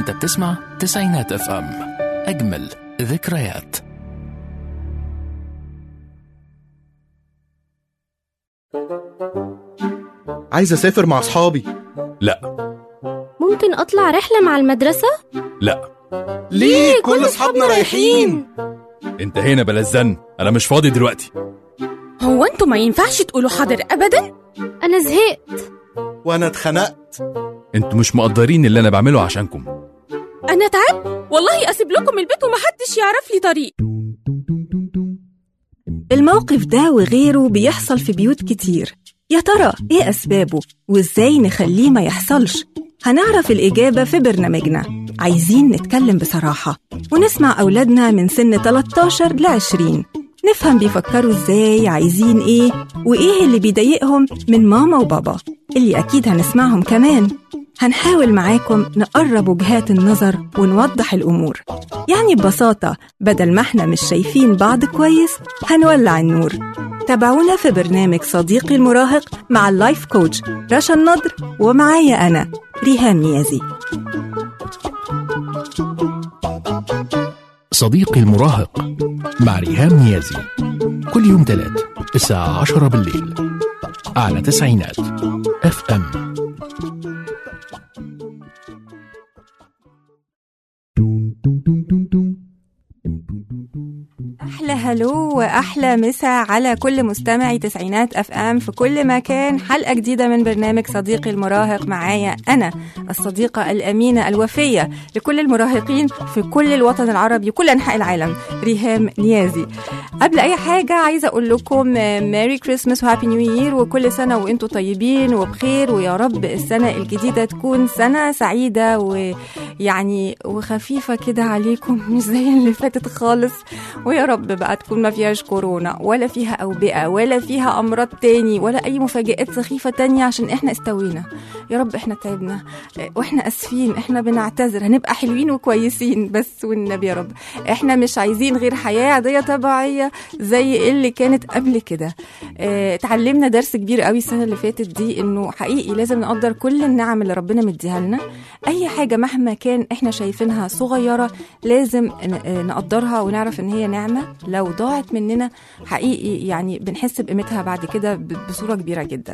انت بتسمع تسعينات اف ام اجمل ذكريات عايز اسافر مع اصحابي لا ممكن أطلع رحلة مع المدرسة؟ لا ليه كل اصحابنا رايحين انت هنا بلا الزن انا مش فاضي دلوقتي هو انتوا ما ينفعش تقولوا حاضر ابدا أنا زهقت وانا اتخنقت انتوا مش مقدرين اللي انا بعمله عشانكم انا تعبت والله اسيب لكم البيت ومحدش يعرف لي طريق الموقف ده وغيره بيحصل في بيوت كتير يا ترى ايه أسبابه وازاي نخليه ما يحصلش هنعرف الإجابة في برنامجنا عايزين نتكلم بصراحة ونسمع أولادنا من سن 13 ل 20 نفهم بيفكروا ازاي عايزين ايه وايه اللي بيضايقهم من ماما وبابا اللي أكيد هنسمعهم كمان هنحاول معاكم نقرب وجهات النظر ونوضح الأمور يعني ببساطة بدل ما احنا مش شايفين بعض كويس هنولع النور تابعونا في برنامج صديقي المراهق مع اللايف كوتش رشا النضر ومعايا أنا ريهام نيازي صديقي المراهق مع ريهام نيازي كل يوم تلات الساعة عشرة بالليل على تسعينات اف ام أحلى هلو وأحلى مسا على كل مستمعي تسعينات أف أم في كل مكان حلقة جديدة من برنامج صديقي المراهق معايا أنا الصديقة الأمينة الوفية لكل المراهقين في كل الوطن العربي وكل أنحاء العالم ريهام نيازي قبل أي حاجة عايزة أقول لكم ميري كريسماس وهابي نيو يير وكل سنة وأنتم طيبين وبخير ويا رب السنة الجديدة تكون سنة سعيدة ويعني وخفيفة كده عليكم مش زي اللي فاتت خالص ويا رب بقى تكون ما فيهاش كورونا ولا فيها أوبئة ولا فيها أمراض تاني ولا أي مفاجآت سخيفة تانية عشان إحنا استوينا يا رب إحنا تعبنا وإحنا أسفين إحنا بنعتذر هنبقى حلوين وكويسين بس والنبي يا رب إحنا مش عايزين غير حياة عادية طبيعية زي اللي كانت قبل كده آه، اتعلمنا درس كبير قوي السنة اللي فاتت دي إنه حقيقي لازم نقدر كل النعم اللي ربنا مديها لنا أي حاجة مهما كان إحنا شايفينها صغيرة لازم ن- نقدرها ونعرف ان هي نعمه لو ضاعت مننا حقيقي يعني بنحس بقيمتها بعد كده ب- بصوره كبيره جدا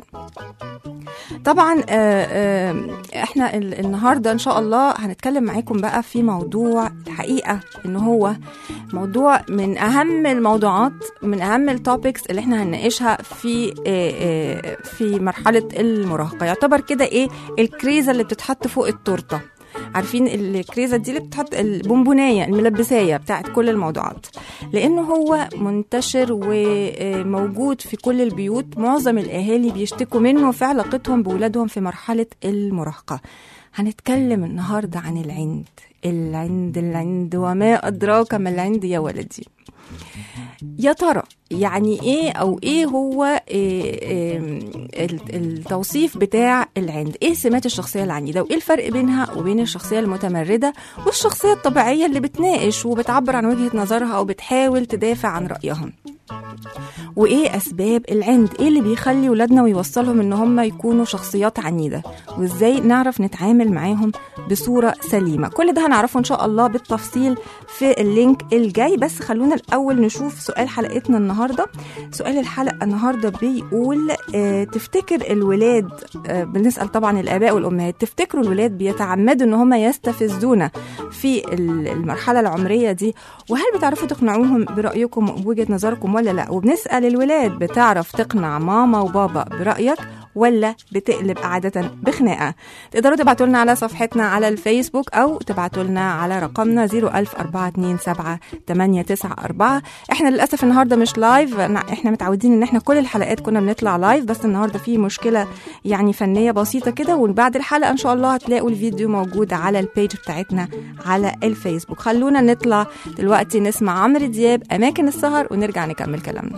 طبعا آه، آه، احنا ال- النهارده ان شاء الله هنتكلم معاكم بقى في موضوع الحقيقه ان هو موضوع من اهم الموضوعات من اهم التوبكس اللي احنا هنناقشها في آه، آه، في مرحله المراهقه يعتبر كده ايه الكريزه اللي بتتحط فوق التورته عارفين الكريزه دي اللي بتحط البونبونايه الملبسايه بتاعت كل الموضوعات لانه هو منتشر وموجود في كل البيوت معظم الاهالي بيشتكوا منه في علاقتهم بولادهم في مرحله المراهقه هنتكلم النهارده عن العند العند العند وما ادراك ما العند يا ولدي يا ترى يعني ايه او ايه هو إيه إيه ال- التوصيف بتاع العند ايه سمات الشخصيه العنيده وايه الفرق بينها وبين الشخصيه المتمرده والشخصيه الطبيعيه اللي بتناقش وبتعبر عن وجهه نظرها او بتحاول تدافع عن رايها وايه اسباب العند ايه اللي بيخلي ولادنا ويوصلهم ان هم يكونوا شخصيات عنيده وازاي نعرف نتعامل معاهم بصوره سليمه كل ده هنعرفه ان شاء الله بالتفصيل في اللينك الجاي بس خلونا الاول نشوف سؤال حلقتنا النهارده سؤال الحلقه النهارده بيقول آه تفتكر الولاد آه بنسال طبعا الاباء والامهات تفتكروا الولاد بيتعمدوا ان هم يستفزونا في ال- المرحله العمريه دي وهل بتعرفوا تقنعوهم برايكم وبوجهه نظركم ولا لا وبنسال الولاد بتعرف تقنع ماما وبابا برايك ولا بتقلب عادة بخناقة تقدروا تبعتوا لنا على صفحتنا على الفيسبوك أو تبعتوا لنا على رقمنا 00427 احنا للأسف النهاردة مش لايف أنا- احنا متعودين ان احنا كل الحلقات كنا بنطلع لايف بس النهاردة في مشكلة يعني فنية بسيطة كده وبعد الحلقة ان شاء الله هتلاقوا الفيديو موجود على البيج بتاعتنا على الفيسبوك خلونا نطلع دلوقتي نسمع عمرو دياب أماكن السهر ونرجع نكمل كلامنا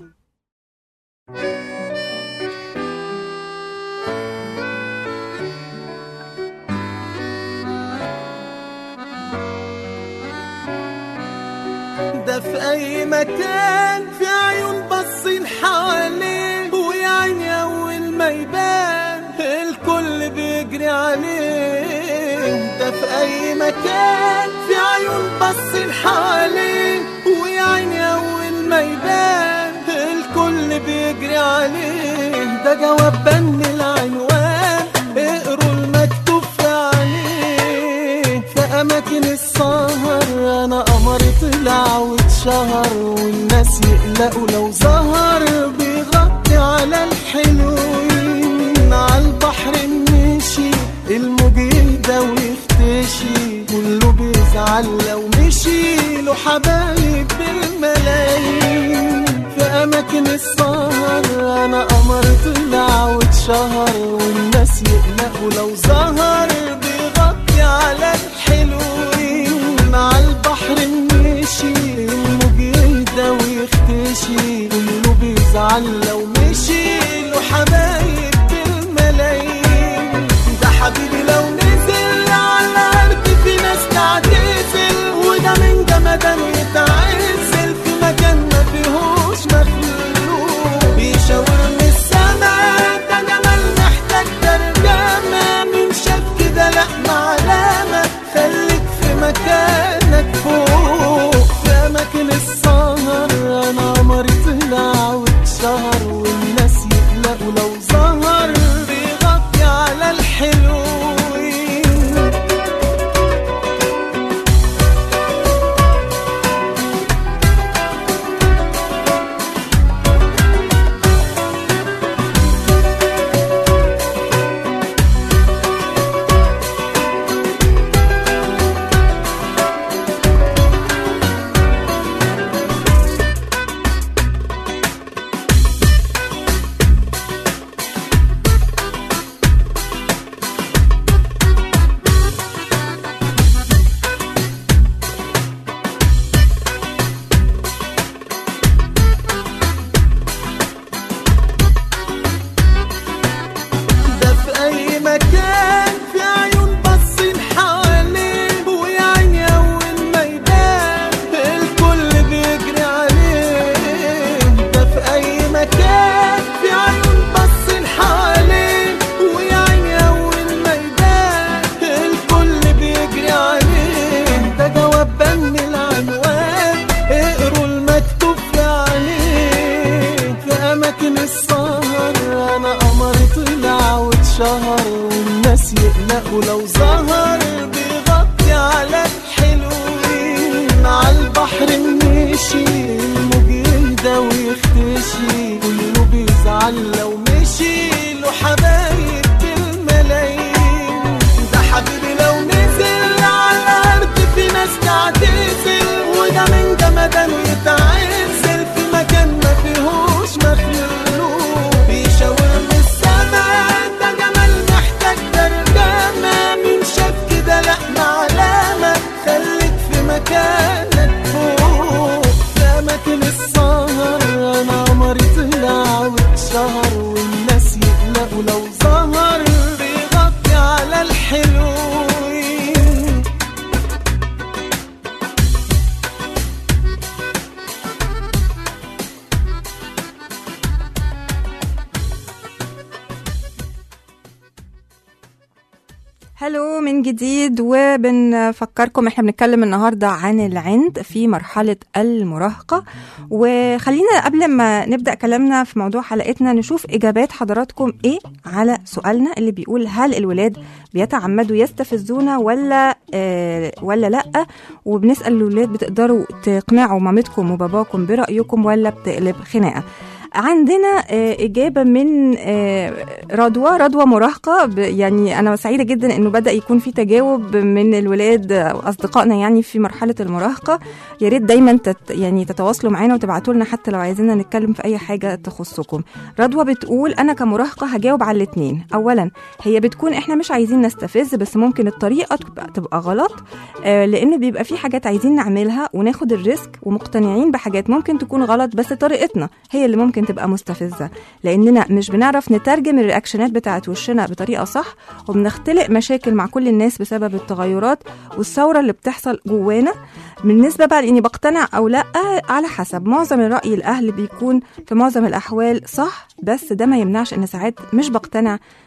ده في اي مكان في عيون باصين حواليه ويا عيني اول ما يبان الكل بيجري عليه ده في أي مكان في عيون باصين حواليه ويا عيني أول ما يبان الكل بيجري عليه ده جواب بن العنوان اقروا المكتوب في عليه في أماكن السهر أنا قمر طلع واتشهر والناس يقلقوا لو ظهر بيغطي على الحلوين على البحر مشي الموج يهدى ويختشي كله بيزعل لو مشي له حبايب بالملايين في أماكن السهر أنا قمر طلع واتشهر والناس يقلقوا لو ظهر بيغطي على الحلوين على البحر مشي الموج يهدى ويختشي كله بيزعل لو مشي له حبايب بالملايين ده حبيبي لو نزل على الأرض في ناس تعتزل وده من جمدان يتعزل في مكان ما فيهوش مخلوق بيشاور من السما ده جمال محتاج ترجمة من شاف كده لا معلمة خليك في مكانك فوق في أماكن السهر أنا قمري طلع واتشهر والناس يقلقوا لو ظهر بيغطي على الحلوين ده في اي مكان في عيون باصين حواليه ويا عيني اول ما يبان الكل بيجري عليه ده في اي مكان في عيون باصين حواليه ويا عيني اول ما يبان الكل بيجري عليه ده جواب بن العنوان اقروا المكتوب في عليه في اماكن السهر انا قمر طلع واتشهر والناس يقلقوا لو ظهر بيغطي على الحلوين على البحر مشي الموج يهدى ويختشي كله بيزعل لو مشي له حبايب بالملايين ده حبيبي لو نزل على الارض في ناس تعتزل وده من جمدان يتعزل في مكان ما فيهوش مخلوق بيشاور من السما ده جمال محتاج ترجمة مين شاف كده لا معلمة خليك في مكانك فوق في أماكن السهر أنا قمري طلع واتشهر والناس يقلقوا لو ظهر بيغطي على الحلوين هلو من جديد وبنفكركم احنا بنتكلم النهارده عن العند في مرحله المراهقه وخلينا قبل ما نبدا كلامنا في موضوع حلقتنا نشوف اجابات حضراتكم ايه على سؤالنا اللي بيقول هل الولاد بيتعمدوا يستفزونا ولا آه ولا لا وبنسال الولاد بتقدروا تقنعوا مامتكم وباباكم برايكم ولا بتقلب خناقه عندنا آه، إجابة من آه، رضوى رضوى مراهقة ب- يعني أنا سعيدة جدا إنه بدأ يكون في تجاوب من الولاد آه، أصدقائنا يعني في مرحلة المراهقة يا ريت دايما تت يعني تتواصلوا معانا وتبعتوا لنا حتى لو عايزيننا نتكلم في أي حاجة تخصكم رضوى بتقول أنا كمراهقة هجاوب على الاتنين أولا هي بتكون إحنا مش عايزين نستفز بس ممكن الطريقة تبقى, تبقى غلط آه، لأن بيبقى في حاجات عايزين نعملها وناخد الريسك ومقتنعين بحاجات ممكن تكون غلط بس طريقتنا هي اللي ممكن تبقى مستفزة لأننا مش بنعرف نترجم الرياكشنات بتاعت وشنا بطريقة صح وبنختلق مشاكل مع كل الناس بسبب التغيرات والثورة اللي بتحصل جوانا بالنسبة بقى لإني بقتنع أو لأ على حسب معظم الرأي الأهل بيكون في معظم الأحوال صح بس ده ما يمنعش إن ساعات مش بقتنع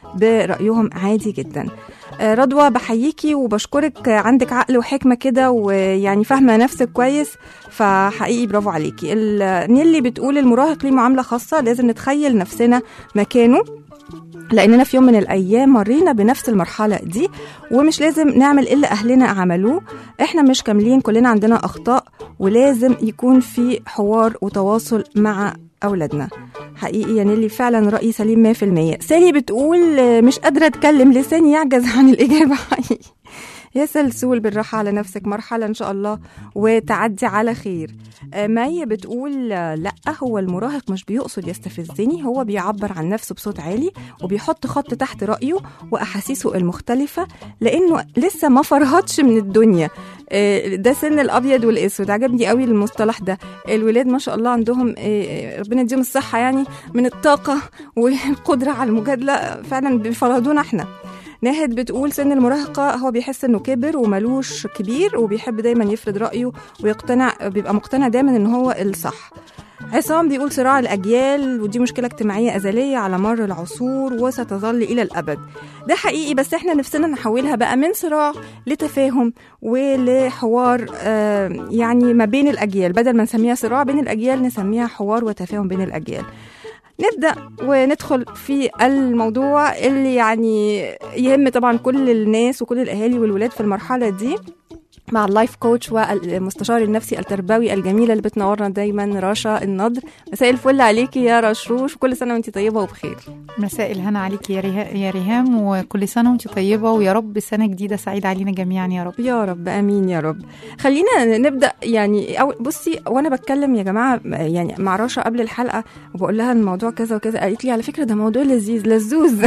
برأيهم عادي جدا آه، رضوى بحييكي وبشكرك آه، عندك عقل وحكمة كده ويعني فاهمة نفسك كويس فحقيقي برافو عليكي ال- نيلي بتقول المراهق ليه معاملة خاصة لازم نتخيل نفسنا مكانه لاننا في يوم من الايام مرينا بنفس المرحله دي ومش لازم نعمل اللي اهلنا عملوه احنا مش كاملين كلنا عندنا اخطاء ولازم يكون في حوار وتواصل مع اولادنا حقيقي يا نيلي فعلا رايي سليم 100% سالي بتقول آه، مش قادره اتكلم لساني يعجز عن الاجابه حقيقي يا سلسول بالراحة على نفسك مرحلة إن شاء الله وتعدي على خير آه، مي بتقول آه، لأ هو المراهق مش بيقصد يستفزني هو بيعبر عن نفسه بصوت عالي وبيحط خط تحت رأيه وأحاسيسه المختلفة لأنه لسه ما فرهطش من الدنيا آه، ده سن الأبيض والأسود عجبني قوي المصطلح ده الولاد ما شاء الله عندهم آه، ربنا يديهم الصحة يعني من الطاقة والقدرة على المجادلة فعلا بيفرضونا احنا ناهد بتقول سن المراهقة هو بيحس انه كبر وملوش كبير وبيحب دايما يفرض رأيه ويقتنع بيبقى مقتنع دايما ان هو الصح عصام بيقول صراع الأجيال ودي مشكلة اجتماعية أزلية على مر العصور وستظل إلى الأبد ده حقيقي بس احنا نفسنا نحولها بقى من صراع لتفاهم ولحوار آه يعني ما بين الأجيال بدل ما نسميها صراع بين الأجيال نسميها حوار وتفاهم بين الأجيال نبدا وندخل في الموضوع اللي يعني يهم طبعا كل الناس وكل الاهالي والولاد في المرحله دي مع اللايف كوتش والمستشار النفسي التربوي الجميله اللي بتنورنا دايما رشا النضر مساء الفل عليكي يا رشروش وكل سنه وانت طيبه وبخير مساء الهنا عليك يا, ريها يا ريهام وكل سنة وانت طيبة ويا رب سنة جديدة سعيدة علينا جميعا يا رب يا رب امين يا رب خلينا نبدا يعني أو بصي وانا بتكلم يا جماعه يعني مع رشا قبل الحلقه وبقول لها الموضوع كذا وكذا قالت لي على فكره ده موضوع لذيذ لزوز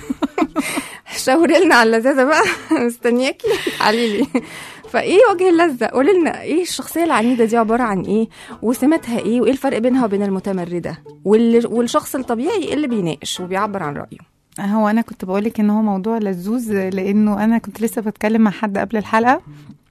شاوري لنا على اللذاذه بقى مستنياكي تعالي لي فايه وجه اللذه قولي لنا ايه الشخصيه العنيده دي عباره عن ايه وسماتها ايه وايه الفرق بينها وبين المتمرده وال- والشخص الطبيعي اللي بيناقش وبيعبر عن رايه هو انا كنت بقولك ان هو موضوع لزوز لانه انا كنت لسه بتكلم مع حد قبل الحلقة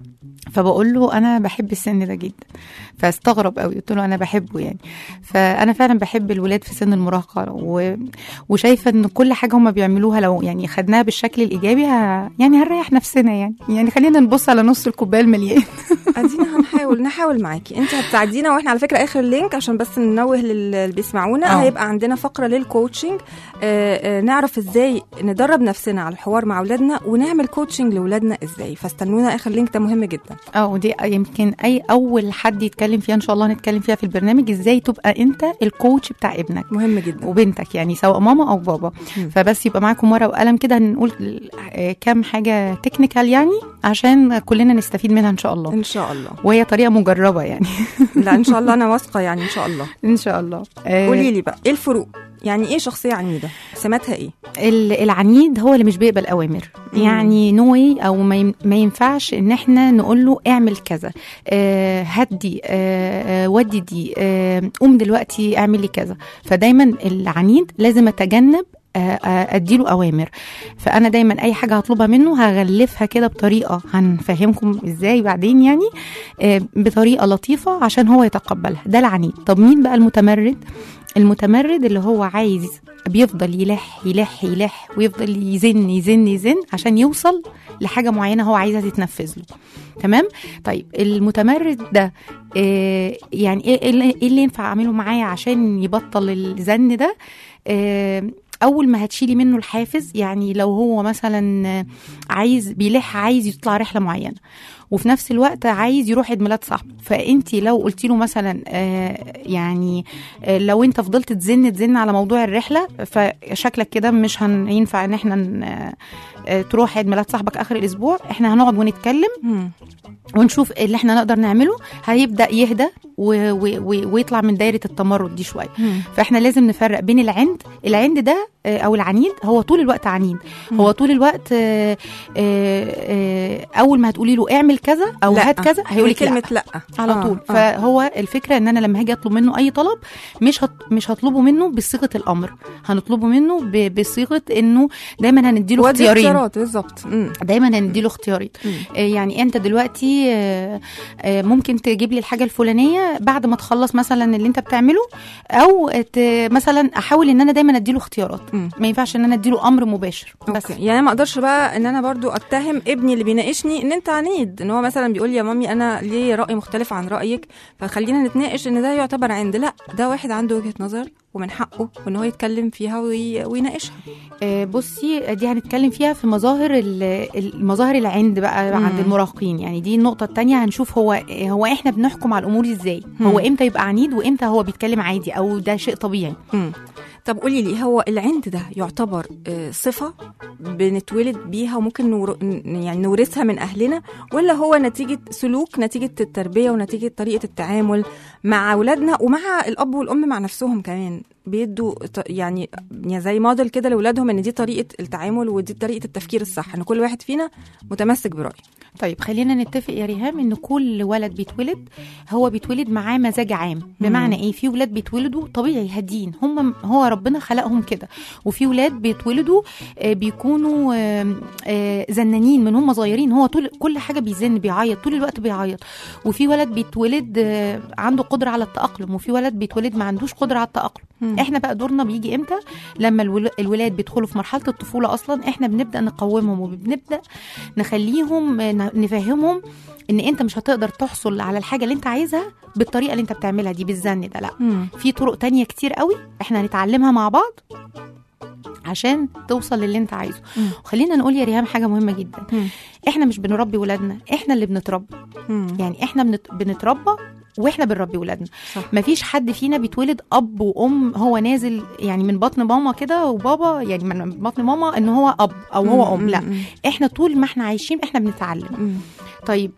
فبقول له انا بحب السن ده جدا فاستغرب قوي قلت له انا بحبه يعني فانا فعلا بحب الولاد في سن المراهقه و... وشايفه ان كل حاجه هم بيعملوها لو يعني خدناها بالشكل الايجابي ه... يعني هنريح نفسنا يعني يعني خلينا نبص على نص الكوبايه المليان ادينا هنحاول نحاول معاكي انت هتساعدينا واحنا على فكره اخر لينك عشان بس ننوه للي بيسمعونا آه. هيبقى عندنا فقره للكوتشنج آه آه نعرف ازاي ندرب نفسنا على الحوار مع اولادنا ونعمل كوتشنج لاولادنا ازاي فاستنونا اخر لينك ده مهم جدا اه ودي يمكن اي اول حد يتكلم فيها ان شاء الله هنتكلم فيها في البرنامج ازاي تبقى انت الكوتش بتاع ابنك مهم جدا وبنتك يعني سواء ماما او بابا مم. فبس يبقى معاكم ورقه وقلم كده هنقول آه، كام حاجه تكنيكال يعني عشان كلنا نستفيد منها ان شاء الله ان شاء الله وهي طريقه مجربه يعني لا ان شاء الله انا واثقه يعني ان شاء الله ان شاء الله آه، قولي لي بقى ايه الفروق يعني ايه شخصيه عنيده سماتها ايه ال- العنيد هو اللي مش بيقبل اوامر مم. يعني نوي او ما يم- ما ينفعش ان احنا نقول له اعمل كذا آه هدي آه آه، ودي دي آه قوم دلوقتي اعملي كذا فدايما العنيد لازم اتجنب آه، آه، اديله اوامر فانا دايما اي حاجه هطلبها منه هغلفها كده بطريقه هنفهمكم ازاي بعدين يعني آه، بطريقه لطيفه عشان هو يتقبلها ده العنيد طب مين بقى المتمرد المتمرد اللي هو عايز بيفضل يلح يلح يلح ويفضل يزن يزن يزن عشان يوصل لحاجه معينه هو عايزها تتنفذ له تمام طيب المتمرد ده آه يعني ايه إيه اللي إيه اللي ينفع اعمله معايا عشان يبطل الزن ده آه اول ما هتشيلي منه الحافز يعني لو هو مثلا آه، عايز بيلح عايز يطلع رحله معينه وفي نفس الوقت عايز يروح عيد ميلاد صاحبه فانت لو قلتي له مثلا آه يعني آه لو انت فضلت تزن تزن على موضوع الرحله فشكلك كده مش هينفع ان احنا ن- آه، آه، تروح عيد ميلاد صاحبك اخر الاسبوع احنا هنقعد ونتكلم مم. ونشوف اللي احنا نقدر نعمله هيبدا يهدى و- و- و- ويطلع من دايره التمرد دي شويه مم. فاحنا لازم نفرق بين العند العند ده آه، او العنيد هو طول الوقت عنيد هو طول الوقت آه، آه، آه، اول ما هتقولي له اعمل كذا او لا. هات كذا هيقول لك لا كلمه لا على آه، طول آه. فهو الفكره ان انا لما هاجي اطلب منه اي طلب مش هط... مش هطلبه منه بصيغه الامر هنطلبه منه ب... بصيغه انه دايما هنديله ودي اختيارين اختيارات بالظبط مم. دايما هنديله اختيارين مم. آه، يعني انت دلوقتي آه، آه، ممكن تجيب لي الحاجه الفلانيه بعد ما تخلص مثلا اللي انت بتعمله او ت... مثلا احاول ان انا دايما اديله اختيارات مم. ما ينفعش ان انا اديله امر مباشر بس اوكي يعني ما اقدرش بقى ان انا برضو اتهم ابني اللي بيناقشني ان انت عنيد ان هو مثلا بيقول لي يا مامي انا ليه راي مختلف عن رايك فخلينا نتناقش ان ده يعتبر عند لا ده واحد عنده وجهه نظر ومن حقه ان هو يتكلم فيها وي... ويناقشها آه، بصي دي هنتكلم فيها في مظاهر ال- المظاهر العند بقى مم. عند المراهقين يعني دي النقطة التانية هنشوف هو هو احنا بنحكم على الامور ازاي هو امتى يبقى عنيد وامتى هو بيتكلم عادي او ده شيء طبيعي مم. طب قولي لي هو العند ده يعتبر آه، صفة بنتولد بيها وممكن نور... ن- يعني نورثها من أهلنا ولا هو نتيجة سلوك نتيجة التربية ونتيجة طريقة التعامل مع أولادنا ومع الأب والأم مع نفسهم كمان بيدوا ط- يعني يعني زي موديل كده لاولادهم ان دي طريقه التعامل ودي طريقه التفكير الصح ان كل واحد فينا متمسك برايه طيب خلينا نتفق يا ريهام ان كل ولد بيتولد هو بيتولد معاه مزاج عام بمعنى ايه في ولاد بيتولدوا طبيعي هادين هم هو ربنا خلقهم كده وفي ولاد بيتولدوا آه، بيكونوا آه، آه، زنانين من هم صغيرين هو طول كل حاجه بيزن بيعيط طول الوقت بيعيط وفي ولد بيتولد آه، عنده قدره على التاقلم وفي ولد بيتولد ما عندوش قدره على التاقلم احنا بقى دورنا بيجي امتى لما الول- الولاد بيدخلوا في مرحله الطفوله اصلا احنا بنبدا نقومهم وبنبدا نخليهم ن- نفهمهم ان انت مش هتقدر تحصل على الحاجه اللي انت عايزها بالطريقه اللي انت بتعملها دي بالزن ده لا في طرق تانية كتير قوي احنا هنتعلمها مع بعض عشان توصل للي انت عايزه مم. وخلينا نقول يا ريهام حاجه مهمه جدا مم. احنا مش بنربي ولادنا احنا اللي بنتربى يعني احنا بنت... بنتربى واحنا بنربي ولادنا صح. مفيش حد فينا بيتولد اب وام هو نازل يعني من بطن ماما كده وبابا يعني من بطن ماما ان هو اب او هو ام لا احنا طول ما احنا عايشين احنا بنتعلم طيب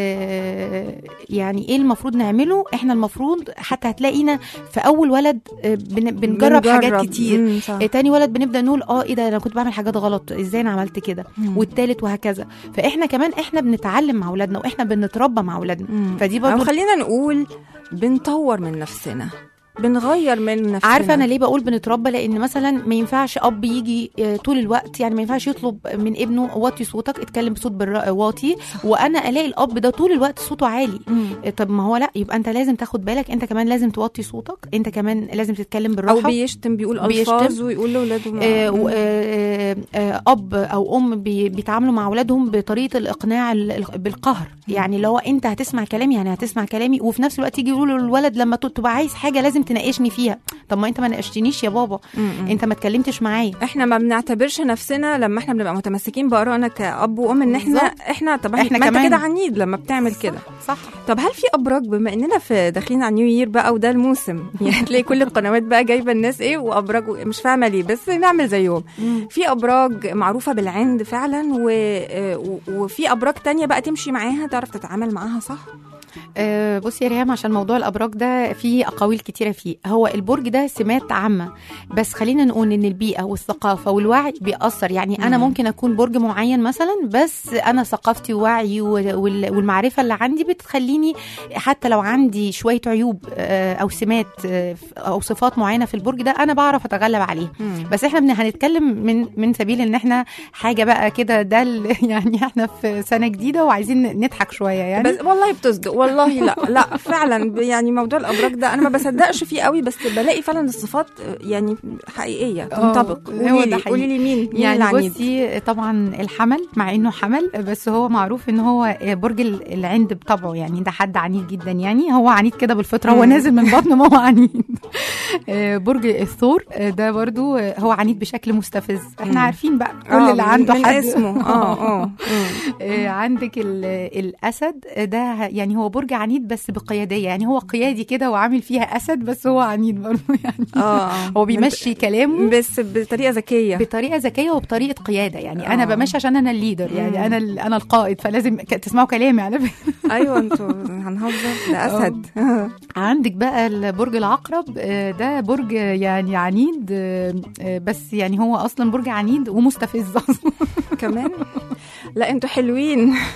آه يعني ايه المفروض نعمله احنا المفروض حتى هتلاقينا في اول ولد آه بن بنجرب, حاجات كتير مم، صح. آه، تاني ولد بنبدا نقول اه ايه ده انا كنت بعمل حاجات غلط ازاي انا عملت كده والتالت وهكذا فاحنا كمان احنا بنتعلم مع اولادنا واحنا بنتربى مع اولادنا مم. فدي أو برضه خلينا نقول بنطور من نفسنا بنغير من نفسنا عارفه انا ليه بقول بنتربى لان مثلا ما ينفعش اب يجي آه، طول الوقت يعني ما ينفعش يطلب من ابنه وطي صوتك اتكلم بصوت بالر- واطي وانا الاقي الاب ده طول الوقت صوته عالي مم. آه، طب ما هو لا يبقى انت لازم تاخد بالك انت كمان لازم توطي صوتك انت كمان لازم تتكلم او بالراحه بيشتم بيقول بيشتم. الفاظ ويقول لاولاده ما- آه، و- آه، آه، اب او ام بي- بيتعاملوا مع اولادهم بطريقه الاقناع ال- ال- بالقهر يعني اللي هو انت هتسمع كلامي يعني هتسمع كلامي وفي نفس الوقت يجي يقولوا للولد لما ت- تبقى عايز حاجه لازم تناقشني فيها طب ما انت ما ناقشتنيش يا بابا مم. انت ما اتكلمتش معايا احنا ما بنعتبرش نفسنا لما احنا بنبقى متمسكين بارائنا كاب وام ان احنا بالظبط. احنا طب احنا احنا ما انت كمان. كده عنيد لما بتعمل كده صح طب هل في ابراج بما اننا في داخلين على نيو يير بقى وده الموسم يعني تلاقي كل القنوات بقى جايبه الناس ايه وابراج مش فاهمه ليه بس نعمل زيهم في ابراج معروفه بالعند فعلا و... و- وفي ابراج تانية بقى تمشي معاها تعرف تتعامل معاها صح أه بصي يا ريهام عشان موضوع الابراج ده فيه اقاويل كتيره فيه هو البرج ده سمات عامه بس خلينا نقول ان البيئه والثقافه والوعي بيأثر يعني انا مم. ممكن اكون برج معين مثلا بس انا ثقافتي ووعي وال- وال- والمعرفه اللي عندي بتخليني حتى لو عندي شويه عيوب آه، او سمات آه، او صفات معينه في البرج ده انا بعرف اتغلب عليها بس احنا بن- هنتكلم من من سبيل ان احنا حاجه بقى كده ده ال- يعني احنا في سنه جديده وعايزين نضحك شويه يعني بس والله بتصدق والله لا لا فعلا ب- يعني موضوع الابراج ده انا ما بصدقش فيه قوي بس بلاقي فعلا الصفات يعني حقيقيه تنطبق هو ده قولي لي حقيقي. قولي لي مين مين يعني العنيد بصي طبعا الحمل مع انه حمل بس هو معروف ان هو برج ال- العند بطبعه يعني ده حد عنيد جدا يعني هو عنيد كده بالفطره هو مم. نازل من بطن ما هو عنيد آه، برج الثور آه، ده برضو آه، هو عنيد بشكل مستفز مم. احنا عارفين بقى كل آه، اللي عنده من حد اسمه اه اه مم. آه، عندك ال- الاسد آه، ده يعني هو برج عنيد بس بقياديه يعني هو قيادي كده وعامل فيها اسد بس هو عنيد برضه يعني اه هو بيمشي كلامه بس بطريقه ذكيه بطريقه ذكيه وبطريقه قياده يعني انا آه. بمشي عشان انا الليدر مم. يعني انا ال- انا القائد فلازم ك- تسمعوا كلامي على فكره ايوه انتوا هنهزر ده اسد عندك بقى البرج العقرب آه، ده برج يعني عنيد آه، آه، بس يعني هو اصلا برج عنيد ومستفز اصلا كمان لا انتوا حلوين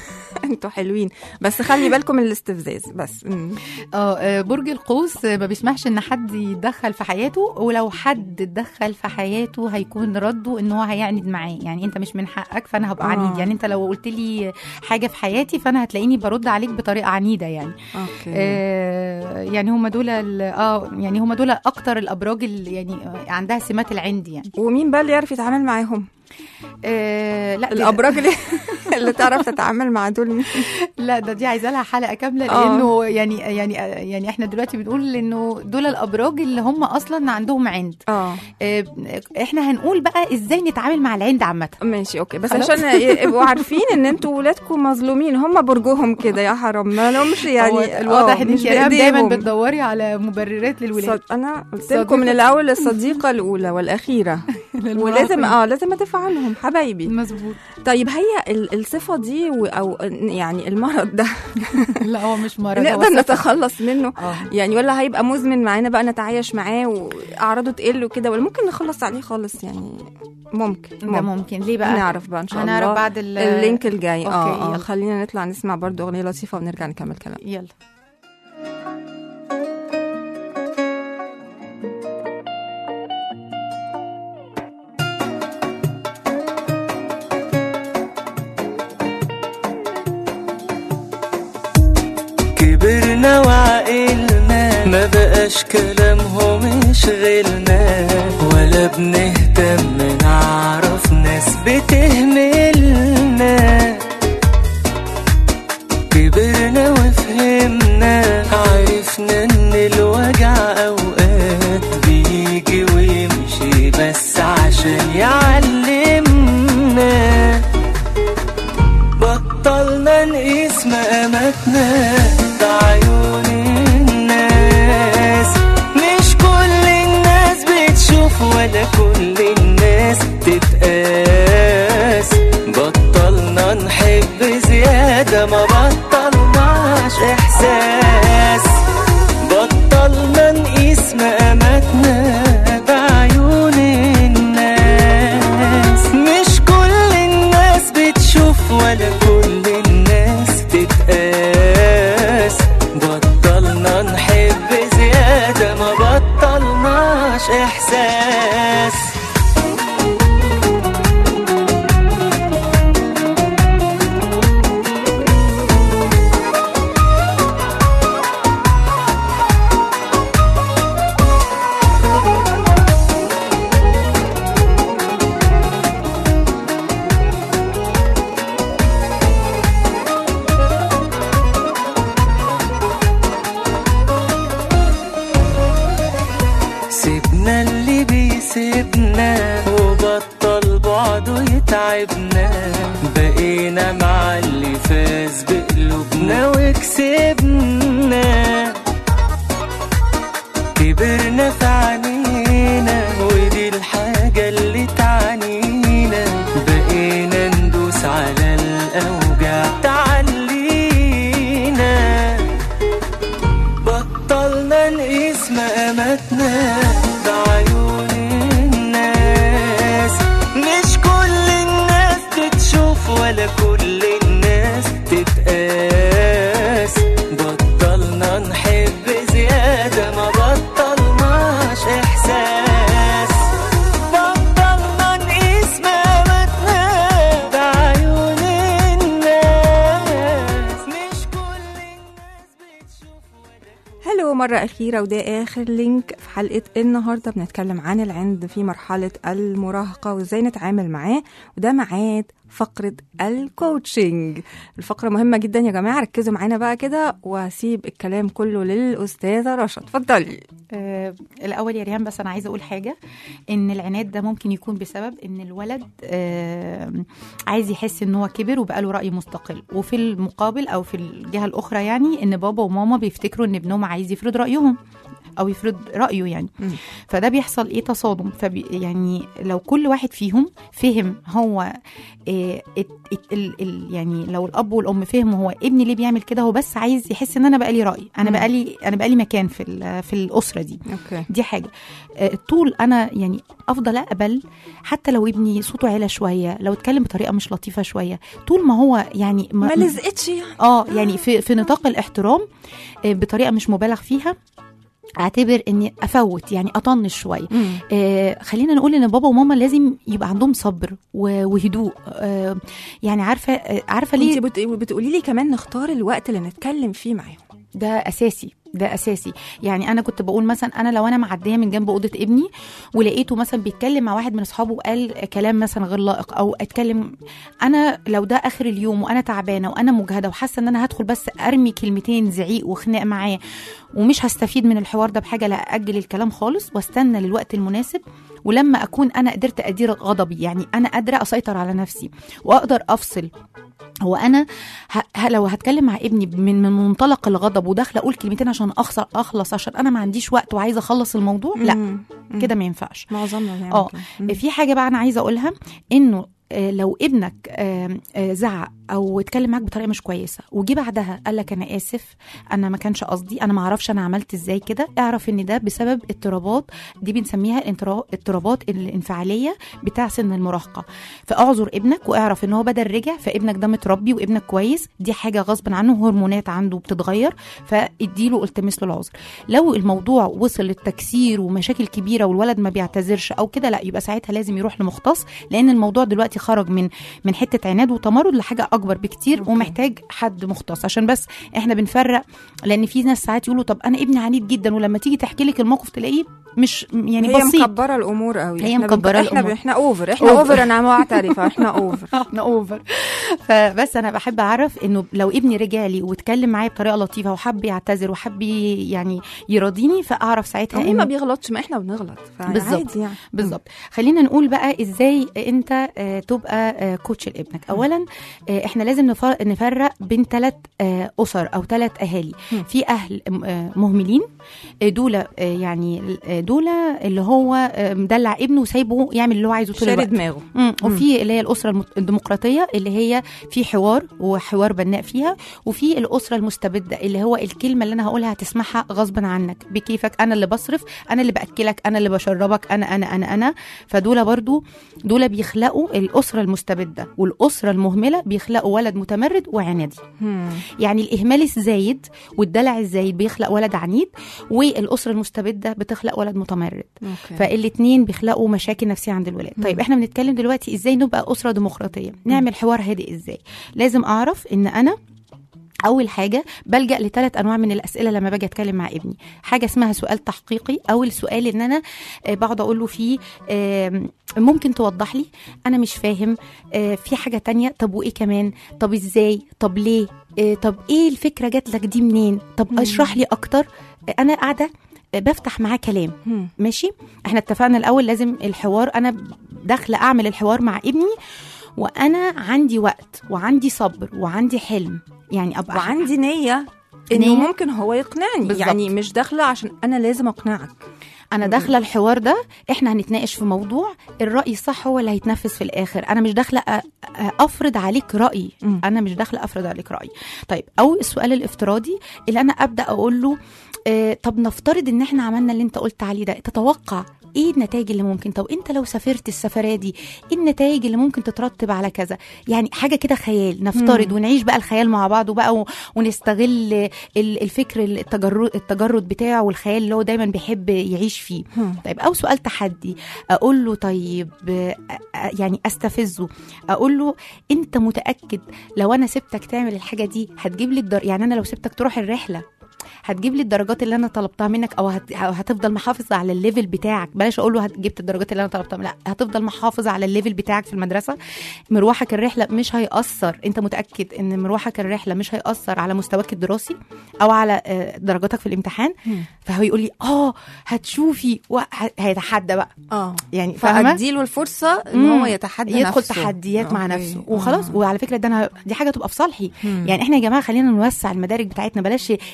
انتوا حلوين بس خلي بالكم من الاستفزاز بس مم. اه آه، برج القوس آه، ما بيسمحش ان حد يتدخل في حياته ولو حد اتدخل في حياته هيكون رده ان هو هيعند معاه يعني انت مش من حقك فانا هبقى آه. عنيد يعني انت لو قلت لي حاجه في حياتي فانا هتلاقيني برد عليك بطريقه عنيده يعني اوكي آه يعني هم دول ال- اه يعني هم دول اكتر الابراج اللي يعني آه، عندها سمات العند يعني ومين بقى اللي يعرف يتعامل معاهم آه لا دي- الابراج اللي, اللي تعرف تتعامل مع دول مين؟ لا ده دي عايزه لها حلقه كامله آه. لانه يعني يعني يعني احنا دلوقتي بنقول انه دول الابراج اللي هم اصلا عندهم عند اه آه، احنا هنقول بقى ازاي نتعامل مع العند عامه ماشي اوكي بس خلاص. عشان يبقوا عارفين ان انتوا ولادكم مظلومين هم برجهم كده يا حرام ما لهمش هو يعني الواضح ان مش انت يا ريهام دايما بإيديهم. بتدوري على مبررات للولاد صد... انا قلت صديقة. لكم من الاول الصديقه الاولى والاخيره ولازم اه لازم ادافع عنهم حبايبي مظبوط طيب هي ال- الصفه دي و- او يعني المرض ده لا هو مش مرض هو نقدر صفة. نتخلص منه اه يعني ولا هيبقى مزمن معانا بقى نتعايش معاه واعراضه تقل وكده ولا ممكن نخلص عليه خالص يعني ممكن ده ممكن ليه بقى نعرف بقى ان شاء الله هنعرف بعد ال- اللينك الجاي أوكي، اه اه يلا. خلينا نطلع نسمع برضو اغنيه لطيفه ونرجع نكمل كلام يلا كبرنا وعقلنا ما بقاش كلامهم يشغلنا ولا بنهتم نعرف ناس بتهملنا كبرنا وفهمنا عرفنا ان الوجع اوقات بيجي ويمشي بس عشان يعلمنا بطلنا نقيس مقاماتنا بعيون الناس مش كل الناس بتشوف ولا كل الناس تتقاس بطلنا نحب زيادة ما بطلناش إحساس بطلنا نقيس مقاماتنا بعيون الناس مش كل الناس بتشوف ولا كل الناس تتقاس بطلنا نحب زيادة ما بطلناش إحساس سيبنا اللي بيسيبنا وبطل بعده يتعبنا بقينا مع اللي فاز بقلوبنا وكسبنا كبرنا في عينينا ودي الحاجة اللي تعنينا بقينا ندوس على الأوجع تعلينا بطلنا نقيس مقاماتنا بعيون الناس مش كل الناس تتشوف ولا كل الناس تتقاس بطلنا نحب زيادة ما بطلناش إحساس بطلنا نقيس مقاماتنا بعيون الناس مش كل الناس بتشوف ولا هلو مرة أخيرة وده آخر لينك في حلقة النهاردة بنتكلم عن العند في مرحلة المراهقة وإزاي نتعامل معاه وده ميعاد فقرة الكوتشنج الفقرة مهمة جدا يا جماعة ركزوا معانا بقى كده وهسيب الكلام كله للأستاذة رشا اتفضلي آه الاول يا ريهام بس انا عايزه اقول حاجه ان العناد ده ممكن يكون بسبب ان الولد آه عايز يحس ان هو كبر وبقى له راي مستقل وفي المقابل او في الجهه الاخرى يعني ان بابا وماما بيفتكروا ان ابنهم عايز يفرض رايهم او يفرض رايه يعني مم. فده بيحصل ايه تصادم فبي يعني لو كل واحد فيهم فهم هو إيه ات ات ال ال يعني لو الاب والام فهموا هو ابني ليه بيعمل كده هو بس عايز يحس ان انا بقى لي راي انا مم. بقى لي انا بقى لي مكان في ال- في الاسره دي اوكي دي حاجه آه، طول انا يعني افضل اقبل حتى لو ابني صوته عالي شويه لو اتكلم بطريقه مش لطيفه شويه طول ما هو يعني ما لزقتش يعني اه يعني في في نطاق الاحترام آه، بطريقه مش مبالغ فيها اعتبر اني افوت يعني اطنش شويه مم. آه خلينا نقول ان بابا وماما لازم يبقى عندهم صبر و- وهدوء آه يعني عارفه آه عارفه ليه انت بت... بتقولي لي كمان نختار الوقت اللي نتكلم فيه معاهم ده اساسي ده اساسي يعني انا كنت بقول مثلا انا لو انا معديه من جنب اوضه ابني ولقيته مثلا بيتكلم مع واحد من اصحابه وقال كلام مثلا غير لائق او اتكلم انا لو ده اخر اليوم وانا تعبانه وانا مجهده وحاسه ان انا هدخل بس ارمي كلمتين زعيق وخناق معاه ومش هستفيد من الحوار ده بحاجه لا اجل الكلام خالص واستنى للوقت المناسب ولما اكون انا قدرت ادير غضبي يعني انا قادره اسيطر على نفسي واقدر افصل هو انا ه... ه... لو هتكلم مع ابني من من منطلق الغضب وداخله اقول كلمتين عشان اخسر اخلص عشان انا ما عنديش وقت وعايزه اخلص الموضوع لا مم. مم. كده ما ينفعش معظمنا بنعمل اه كده. مم. في حاجه بقى انا عايزه اقولها انه آه، لو ابنك آه، آه، زعق او اتكلم معاك بطريقه مش كويسه وجي بعدها قال لك انا اسف انا ما كانش قصدي انا ما اعرفش انا عملت ازاي كده اعرف ان ده بسبب اضطرابات دي بنسميها الانترا- اضطرابات الانفعاليه بتاع سن المراهقه فاعذر ابنك واعرف ان هو بدل رجع فابنك ده متربي وابنك كويس دي حاجه غصب عنه هرمونات عنده بتتغير فاديله التمس له العذر لو الموضوع وصل للتكسير ومشاكل كبيره والولد ما بيعتذرش او كده لا يبقى ساعتها لازم يروح لمختص لان الموضوع دلوقتي خرج من من حته عناد وتمرد لحاجه اكبر بكتير أوكي. ومحتاج حد مختص عشان بس احنا بنفرق لان في ناس ساعات يقولوا طب انا ابني عنيد جدا ولما تيجي تحكي لك الموقف تلاقيه مش يعني هي بسيط مكبره الامور قوي هي إحنا بنك- مكبرة احنا الأمور. احنا اوفر احنا أوفر. اوفر انا معترفه احنا اوفر احنا اوفر فبس انا بحب اعرف انه لو ابني رجع لي واتكلم معايا بطريقه لطيفه وحب يعتذر وحب ي- يعني يراضيني فاعرف ساعتها هو ما إن- بيغلطش ما احنا بنغلط بالظبط. فعادي يعني بالظبط خلينا نقول بقى ازاي انت آه، تبقى آه، كوتش لابنك اولا آه، احنا لازم نفر- نفرق بين ثلاث اسر او ثلاث اهالي مم. في اهل آه، مهملين آه، دول آه، يعني آه، دول اللي هو آه، مدلع ابنه وسايبه يعمل اللي هو عايزه طول شاري الوقت دماغه مم. وفي اللي هي الاسره المت- الديمقراطيه اللي هي في حوار وحوار بناء فيها وفي الاسره المستبده اللي هو الكلمه اللي انا هقولها هتسمعها غصبا عنك بكيفك انا اللي بصرف انا اللي باكلك انا اللي بشربك انا انا انا انا فدول برضو دول بيخلقوا الاسره المستبده والاسره المهمله بيخلقوا ولد متمرد وعنادي مم. يعني الاهمال الزايد والدلع الزايد بيخلق ولد عنيد والاسره المستبده بتخلق ولد متمرد اوكي فالاثنين بيخلقوا مشاكل نفسيه عند الولاد مم. طيب احنا بنتكلم دلوقتي ازاي نبقى اسره ديمقراطيه نعمل حوار هادئ ازاي لازم اعرف ان انا اول حاجه بلجا لثلاث انواع من الاسئله لما باجي اتكلم مع ابني حاجه اسمها سؤال تحقيقي او السؤال ان انا آه، بقعد اقول له فيه آم، ممكن توضح لي انا مش فاهم آه، في حاجه تانية طب وايه كمان طب ازاي طب ليه آه، طب ايه الفكره جات لك دي منين طب مم. اشرح لي اكتر آه، انا قاعده آه، بفتح معاه كلام مم. ماشي احنا اتفقنا الاول لازم الحوار انا داخله اعمل الحوار مع ابني وانا عندي وقت وعندي صبر وعندي حلم يعني ابقى وعندي نيه انه نية؟ ممكن هو يقنعني بالظبط. يعني مش داخله عشان انا لازم اقنعك انا داخله الحوار ده احنا هنتناقش في موضوع الراي الصح هو اللي هيتنفذ في الاخر انا مش داخله أ- أ- افرض عليك رايي مم. انا مش داخله افرض عليك رايي طيب او السؤال الافتراضي اللي انا ابدا اقول له آه طب نفترض ان احنا عملنا اللي انت قلت عليه ده تتوقع ايه النتائج اللي ممكن طب انت لو سافرت السفريه دي ايه النتائج اللي ممكن تترتب على كذا يعني حاجه كده خيال نفترض مم. ونعيش بقى الخيال مع بعض وبقى و- ونستغل ال- الفكر التجرد التجرد بتاعه والخيال اللي هو دايما بيحب يعيش فيه مم. طيب او سؤال تحدي اقول له طيب آه، آه، يعني استفزه اقول له انت متاكد لو انا سبتك تعمل الحاجه دي هتجيب لي الدر... يعني انا لو سبتك تروح الرحله هتجيب لي الدرجات اللي انا طلبتها منك او هت... أو هتفضل محافظ على الليفل بتاعك بلاش اقول له هت- جبت الدرجات اللي انا طلبتها لا هتفضل محافظ على الليفل بتاعك في المدرسه مروحك الرحله مش هيأثر انت متاكد ان مروحك الرحله مش هيأثر على مستواك الدراسي او على آه، درجاتك في الامتحان مم. فهو يقول لي اه هتشوفي وه- هيتحدى بقى اه يعني فاهمه فاديله الفرصه ان مم. هو يتحدى يدخل نفسه. تحديات مع أوكي. نفسه وخلاص آه. وعلى فكره ده انا دي حاجه تبقى في صالحي مم. يعني احنا يا جماعه خلينا نوسع المدارك بتاعتنا بلاش النظره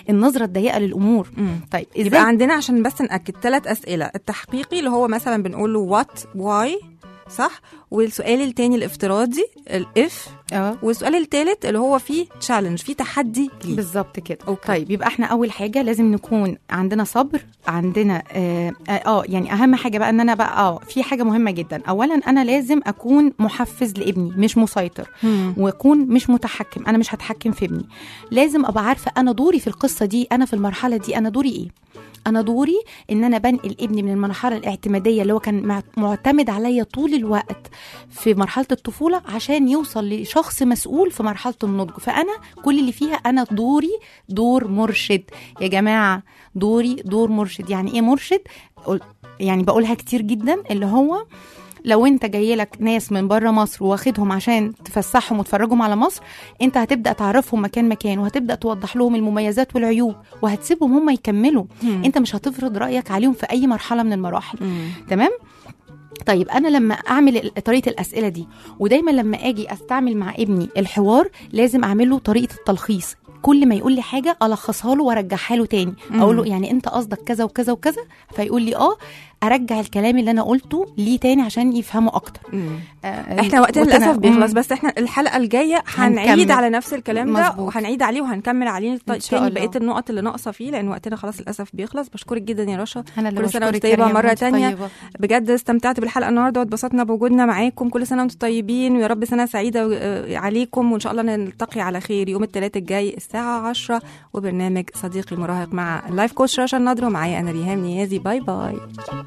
النظره الضيقه للامور مم. طيب يبقى ازاي عندنا عشان بس نأكد ثلاث أسئلة التحقيقي اللي هو مثلا بنقول له وات واي صح والسؤال التاني الافتراضي الاف اه والسؤال التالت اللي هو فيه تشالنج فيه تحدي ليه بالظبط كده أوكي. طيب يبقى احنا اول حاجه لازم نكون عندنا صبر عندنا اه, آه يعني اهم حاجه بقى ان انا بقى اه في حاجه مهمه جدا اولا انا لازم اكون محفز لابني مش مسيطر مم. واكون مش متحكم انا مش هتحكم في ابني لازم ابقى عارفه انا دوري في القصه دي انا في المرحله دي انا دوري ايه انا دوري ان انا بنقل ابني من المرحله الاعتماديه اللي هو كان مع- معتمد عليا طول الوقت في مرحله الطفوله عشان يوصل لشخص مسؤول في مرحله النضج فانا كل اللي فيها انا دوري دور مرشد يا جماعه دوري دور مرشد يعني ايه مرشد قل- يعني بقولها كتير جدا اللي هو لو انت جاي لك ناس من بره مصر واخدهم عشان تفسحهم وتفرجهم على مصر انت هتبدا تعرفهم مكان مكان وهتبدا توضح لهم المميزات والعيوب وهتسيبهم هم يكملوا مم. انت مش هتفرض رايك عليهم في اي مرحله من المراحل مم. تمام طيب انا لما اعمل ال- طريقه الاسئله دي ودايما لما اجي استعمل مع ابني الحوار لازم اعمل له طريقه التلخيص كل ما يقول لي حاجه الخصها له وارجعها له تاني مم. اقول له يعني انت قصدك كذا وكذا وكذا فيقول لي اه ارجع الكلام اللي انا قلته ليه تاني عشان يفهمه اكتر مم. آه، احنا وقتنا وتنا- للاسف بيخلص مم. بس احنا الحلقه الجايه هنكمل. هنعيد على نفس الكلام ده مظبوط. وهنعيد عليه وهنكمل عليه إن شاء تاني الله. بقيه النقط اللي ناقصه فيه لان وقتنا خلاص للاسف بيخلص بشكرك جدا يا رشا انا اللي كل سنة وانت بشكرك طيبة يا ريم، مرة وانت تانية. طيبة. بجد استمتعت بالحلقه النهارده واتبسطنا بوجودنا معاكم كل سنه وانتم طيبين ويا رب سنه سعيده آه، عليكم وان شاء الله نلتقي على خير يوم الثلاث الجاي الساعه 10 وبرنامج صديقي المراهق مع اللايف كوتش رشا النضر ومعايا انا ريهام نيازي باي باي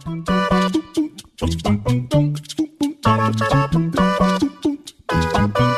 Thank you.